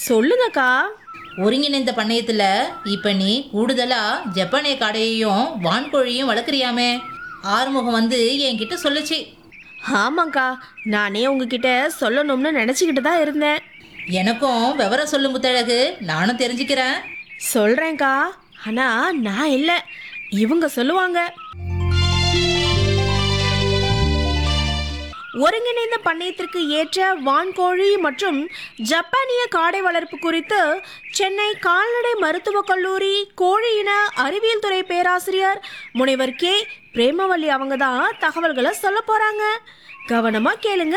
சொல்லுங்கக்கா ஒருங்கிணைந்த பண்ணையத்துல இப்ப நீ கூடுதலா ஜப்பானிய காடையையும் வான்கோழியும் வளர்க்குறியாமே ஆறுமுகம் வந்து என்கிட்ட சொல்லுச்சு ஆமாங்க்கா நானே உங்ககிட்ட சொல்லணும்னு நினச்சிக்கிட்டு தான் இருந்தேன் எனக்கும் விவரம் சொல்லு முத்தழகு நானும் தெரிஞ்சுக்கிறேன் சொல்கிறேன்க்கா ஆனால் நான் இல்லை இவங்க சொல்லுவாங்க ஒருங்கிணைந்த பண்ணையத்திற்கு ஏற்ற வான்கோழி மற்றும் ஜப்பானிய காடை வளர்ப்பு குறித்து சென்னை கால்நடை மருத்துவக் கல்லூரி கோழி இன அறிவியல் துறை பேராசிரியர் முனைவர் கே பிரேமவல்லி அவங்க தான் தகவல்களை சொல்ல போறாங்க கவனமா கேளுங்க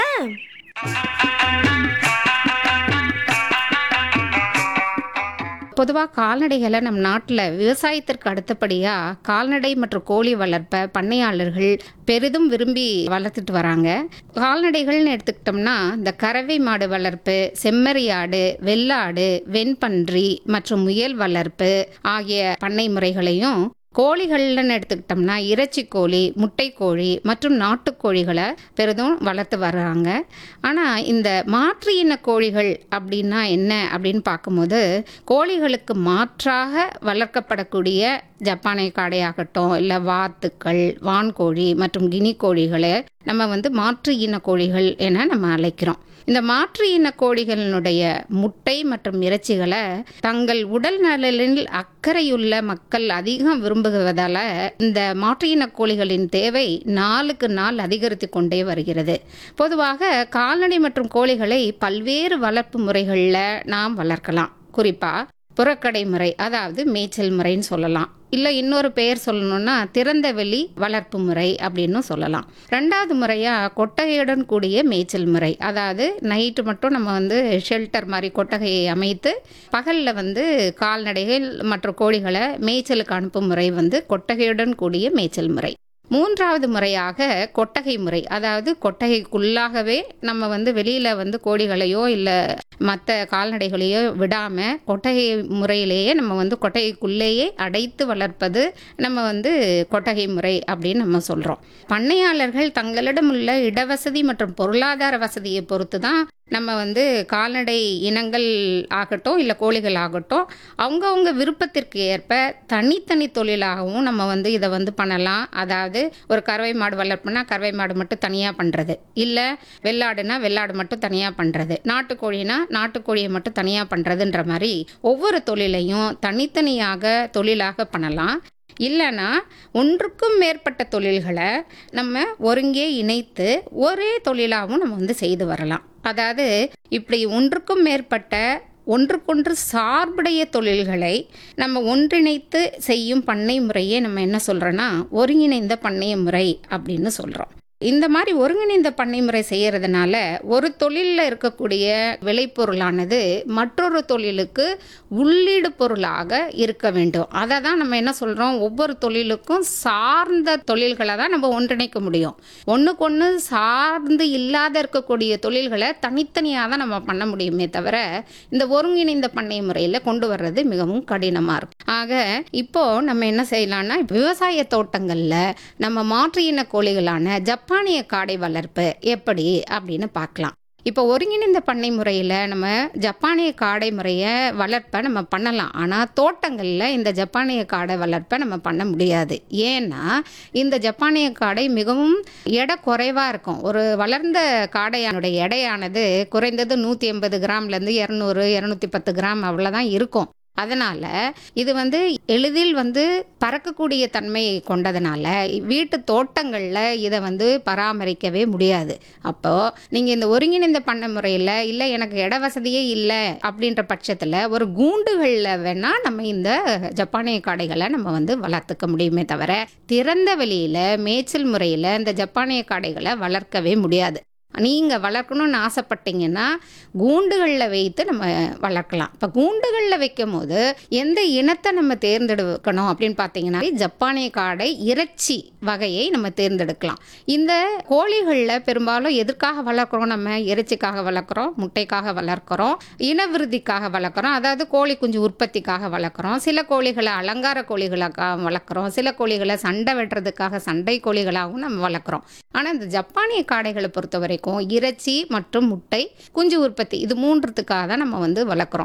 பொதுவாக கால்நடைகளை நம் நாட்டில் விவசாயத்திற்கு அடுத்தபடியாக கால்நடை மற்றும் கோழி வளர்ப்பை பண்ணையாளர்கள் பெரிதும் விரும்பி வளர்த்துட்டு வராங்க கால்நடைகள்னு எடுத்துக்கிட்டோம்னா இந்த கறவை மாடு வளர்ப்பு செம்மறியாடு வெள்ளாடு வெண்பன்றி மற்றும் முயல் வளர்ப்பு ஆகிய பண்ணை முறைகளையும் கோழிகள்னு எடுத்துக்கிட்டோம்னா இறைச்சி கோழி முட்டைக்கோழி மற்றும் நாட்டுக்கோழிகளை பெரிதும் வளர்த்து வர்றாங்க ஆனால் இந்த மாற்று இன கோழிகள் அப்படின்னா என்ன அப்படின்னு பார்க்கும்போது கோழிகளுக்கு மாற்றாக வளர்க்கப்படக்கூடிய ஜப்பானிய காடையாகட்டும் இல்லை வாத்துக்கள் வான்கோழி மற்றும் கினி கோழிகளை நம்ம வந்து மாற்று இன கோழிகள் என நம்ம அழைக்கிறோம் இந்த மாற்று இன கோழிகளினுடைய முட்டை மற்றும் இறைச்சிகளை தங்கள் உடல் நலனில் அக்கறையுள்ள மக்கள் அதிகம் விரும்புவதால இந்த மாற்று இன கோழிகளின் தேவை நாளுக்கு நாள் அதிகரித்து கொண்டே வருகிறது பொதுவாக கால்நடை மற்றும் கோழிகளை பல்வேறு வளர்ப்பு முறைகளில் நாம் வளர்க்கலாம் குறிப்பாக புறக்கடை முறை அதாவது மேய்ச்சல் முறைன்னு சொல்லலாம் இல்லை இன்னொரு பெயர் சொல்லணும்னா திறந்த வெளி வளர்ப்பு முறை அப்படின்னு சொல்லலாம் ரெண்டாவது முறையாக கொட்டகையுடன் கூடிய மேய்ச்சல் முறை அதாவது நைட்டு மட்டும் நம்ம வந்து ஷெல்டர் மாதிரி கொட்டகையை அமைத்து பகலில் வந்து கால்நடைகள் மற்றும் கோழிகளை மேய்ச்சலுக்கு அனுப்பும் முறை வந்து கொட்டகையுடன் கூடிய மேய்ச்சல் முறை மூன்றாவது முறையாக கொட்டகை முறை அதாவது கொட்டகைக்குள்ளாகவே நம்ம வந்து வெளியில் வந்து கோழிகளையோ இல்லை மற்ற கால்நடைகளையோ விடாமல் கொட்டகை முறையிலேயே நம்ம வந்து கொட்டகைக்குள்ளேயே அடைத்து வளர்ப்பது நம்ம வந்து கொட்டகை முறை அப்படின்னு நம்ம சொல்கிறோம் பண்ணையாளர்கள் தங்களிடம் உள்ள இடவசதி மற்றும் பொருளாதார வசதியை பொறுத்து தான் நம்ம வந்து கால்நடை இனங்கள் ஆகட்டும் இல்லை கோழிகள் ஆகட்டும் அவங்கவுங்க விருப்பத்திற்கு ஏற்ப தனித்தனி தொழிலாகவும் நம்ம வந்து இதை வந்து பண்ணலாம் அதாவது ஒரு கறவை மாடு வளர்ப்புனா கறவை மாடு மட்டும் தனியாக பண்ணுறது இல்லை வெள்ளாடுனா வெள்ளாடு மட்டும் தனியாக பண்ணுறது நாட்டுக்கோழினா நாட்டுக்கோழியை மட்டும் தனியாக பண்ணுறதுன்ற மாதிரி ஒவ்வொரு தொழிலையும் தனித்தனியாக தொழிலாக பண்ணலாம் இல்லைன்னா ஒன்றுக்கும் மேற்பட்ட தொழில்களை நம்ம ஒருங்கே இணைத்து ஒரே தொழிலாகவும் நம்ம வந்து செய்து வரலாம் அதாவது இப்படி ஒன்றுக்கும் மேற்பட்ட ஒன்றுக்கொன்று சார்புடைய தொழில்களை நம்ம ஒன்றிணைத்து செய்யும் பண்ணை முறையே நம்ம என்ன சொல்கிறோன்னா ஒருங்கிணைந்த பண்ணைய முறை அப்படின்னு சொல்கிறோம் இந்த மாதிரி ஒருங்கிணைந்த பண்ணை முறை செய்கிறதுனால ஒரு தொழிலில் இருக்கக்கூடிய விளைபொருளானது மற்றொரு தொழிலுக்கு உள்ளீடு பொருளாக இருக்க வேண்டும் அதை தான் நம்ம என்ன சொல்கிறோம் ஒவ்வொரு தொழிலுக்கும் சார்ந்த தொழில்களை தான் நம்ம ஒன்றிணைக்க முடியும் ஒன்றுக்கு ஒன்று சார்ந்து இல்லாத இருக்கக்கூடிய தொழில்களை தனித்தனியாக தான் நம்ம பண்ண முடியுமே தவிர இந்த ஒருங்கிணைந்த பண்ணை முறையில் கொண்டு வர்றது மிகவும் கடினமாக இருக்கும் ஆக இப்போ நம்ம என்ன செய்யலாம்னா விவசாய தோட்டங்களில் நம்ம மாற்று இன கோழிகளான ஜப்பானிய காடை வளர்ப்பு எப்படி அப்படின்னு பார்க்கலாம் இப்போ ஒருங்கிணைந்த பண்ணை முறையில் நம்ம ஜப்பானிய காடை முறையை வளர்ப்பை நம்ம பண்ணலாம் ஆனால் தோட்டங்களில் இந்த ஜப்பானிய காடை வளர்ப்பை நம்ம பண்ண முடியாது ஏன்னா இந்த ஜப்பானிய காடை மிகவும் எடை குறைவாக இருக்கும் ஒரு வளர்ந்த காடையானுடைய எடையானது குறைந்தது நூற்றி எண்பது கிராம்லேருந்து இரநூறு இரநூத்தி பத்து கிராம் அவ்வளோதான் இருக்கும் அதனால் இது வந்து எளிதில் வந்து பறக்கக்கூடிய தன்மை கொண்டதுனால வீட்டு தோட்டங்களில் இதை வந்து பராமரிக்கவே முடியாது அப்போது நீங்கள் இந்த ஒருங்கிணைந்த பண்ண முறையில் இல்லை எனக்கு இட வசதியே இல்லை அப்படின்ற பட்சத்தில் ஒரு கூண்டுகளில் வேணால் நம்ம இந்த ஜப்பானிய காடைகளை நம்ம வந்து வளர்த்துக்க முடியுமே தவிர திறந்த வெளியில் மேய்ச்சல் முறையில் இந்த ஜப்பானிய காடைகளை வளர்க்கவே முடியாது நீங்கள் வளர்க்கணும்னு ஆசைப்பட்டீங்கன்னா கூண்டுகளில் வைத்து நம்ம வளர்க்கலாம் இப்போ கூண்டுகளில் வைக்கும் போது எந்த இனத்தை நம்ம தேர்ந்தெடுக்கணும் அப்படின்னு பார்த்தீங்கன்னா ஜப்பானிய காடை இறைச்சி வகையை நம்ம தேர்ந்தெடுக்கலாம் இந்த கோழிகளில் பெரும்பாலும் எதற்காக வளர்க்குறோம் நம்ம இறைச்சிக்காக வளர்க்குறோம் முட்டைக்காக வளர்க்குறோம் இனவிருத்திக்காக வளர்க்குறோம் அதாவது கோழி குஞ்சு உற்பத்திக்காக வளர்க்குறோம் சில கோழிகளை அலங்கார கோழிகளுக்காக வளர்க்குறோம் சில கோழிகளை சண்டை வெட்டுறதுக்காக சண்டை கோழிகளாகவும் நம்ம வளர்க்குறோம் ஆனால் இந்த ஜப்பானிய காடைகளை பொறுத்த வரைக்கும் இறைச்சி மற்றும் முட்டை குஞ்சு உற்பத்தி இது மூன்றுத்துக்காக தான் நம்ம வந்து வளர்க்குறோம்